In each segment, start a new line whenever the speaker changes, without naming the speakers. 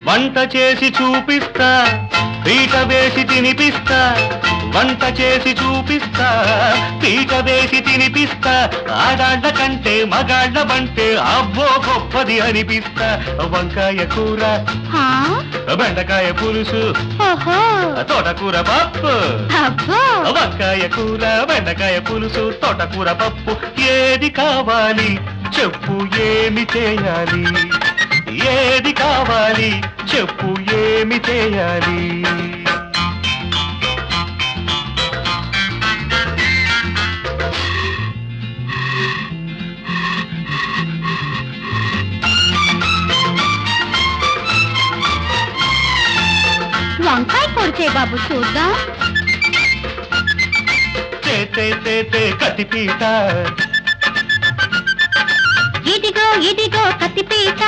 వంట చేసి చూపిస్తా పీట వేసి తినిపిస్తా వంట చేసి చూపిస్తా పీట వేసి తినిపిస్తా ఆడాళ్ళ కంటే మగాళ్ళ బంటే అబ్బో గొప్పది అనిపిస్తా వంకాయ కూర
హా?
బెండకాయ పులుసు
ఓహో
తోటకూర పప్పు
అబ్బో
వంకాయ కూర బెండకాయ పులుసు తోటకూర పప్పు ఏది కావాలి చెప్పు ఏమి చేయాలి ఏది కావాలి చెప్పు ఏమి చేయాలి
వంకాయ కొడితే బాబు చూద్దాం
తే తే తే తే కత్తిపీట
ఇదిగో ఇదిగో కత్తిపీట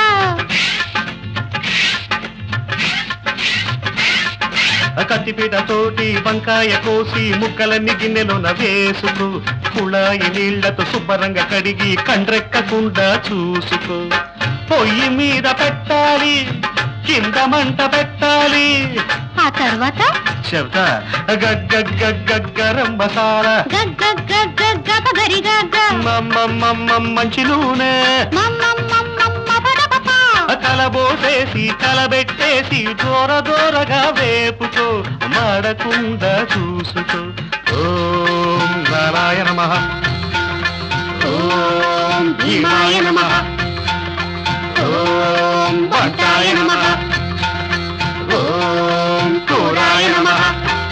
కత్తిపీట తోటి వంకాయ కోసి ముక్కలన్నీ గిన్నెలోన వేసుకో కుళాయి నీళ్లతో శుభ్రంగా కడిగి కండ్రెక్కకుండా చూసుకో పొయ్యి మీద పెట్టాలి కింద మంట పెట్టాలి
ఆ తర్వాత
చెప్తా గగ్గగ్గగ్గరం మసాలా
గగ్గ గగ్గ గప గరి గగ్గ
మమ్మమ్మమ్మ మంచి నూనె
మమ్మమ్మమ్మమ్మ పడపప.
కలబోసేసి కలబెట్టేసి దూర దూరగా వేపుకో మాడకుండా చూసుకో ఓం నారాయణ నమః ఓం భీమాయ నమః ఓం భట్టాయ నమః ఓం కూరాయ నమః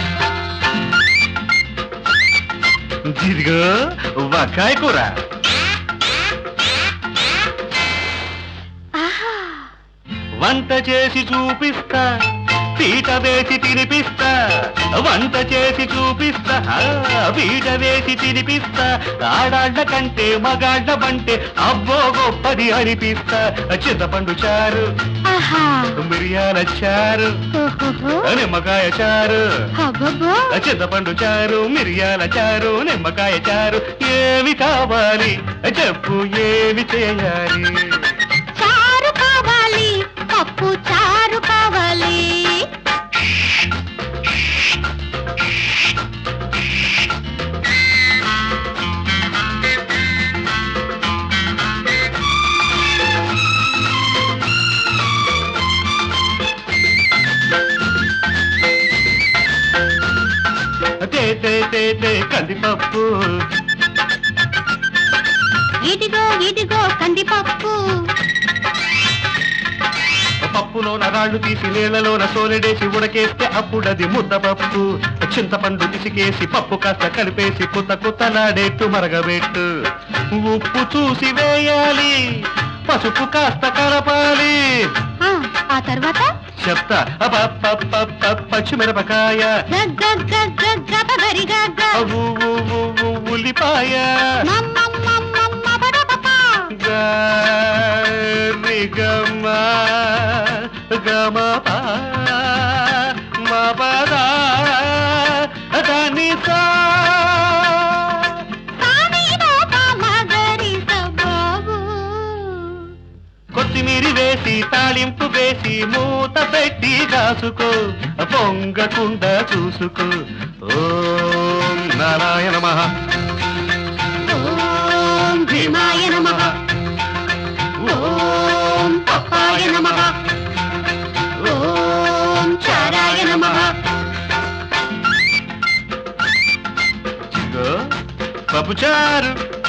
ఇదిగో వంకాయ కూర
ఆహా
వంట చేసి చూపిస్తా పీట వేసి తినిపిస్తా వంట చేసి చూపిస్తా ఆ, పీట వేసి తినిపిస్తా ఆడాళ్ళ కంటే మగాళ్ళ బంటే అబ్బో గొప్పది అనిపిస్తా చింతపండు చారు
ఆహా
మిరియాల చారు
ఓహోహో.
నిమ్మకాయ చారు
అబ్బబ్బో.
చింతపండు చారు మిరియాల చారు నిమ్మకాయ చారు ఏమి కావాలి చెప్పు ఏమి చేయాలి
చారు కావాలి పప్పు చారు కావాలి
తే తే తే తే కందిపప్పు
ఇదిగో ఇదిగో కందిపప్పు
పప్పులోన రాళ్ళు తీసి నీళ్లలోన సోలెడేసి ఉడకేస్తే అప్పుడది ముద్దపప్పు చింతపండు పిసికేసి పప్పు కాస్త కలిపేసి కుత్త కుత్తలాడేట్టు మరగబెట్టు ఉప్పు చూసి వేయాలి పసుపు కాస్త కలపాలి
ఆ, ఆ తర్వాత
చెప్తా అపపపప పచ్చిమిరపకాయ
గగ్గ గగ్గ గప గరి గగ్గ
ఊ, ఊ, ఊ, ఊ, ఉల్లిపాయ
మమ్మమ్మమ్మమ్మ పడపప.
గరి గమ గమ ప మ పద దని సా
సాని బాబ మగరి సబాబు.
కొత్తిమీరి వేసి తాళింపు వేసి మూత పెట్టి కాసుకో పొంగకుండా చూసుకో ఓం నారాయణ నమః
ఓం భీమాయ నమః
ఓం
పప్పాయ నమః ఓం చారాయ నమః
ఇదిగో పప్పుచారు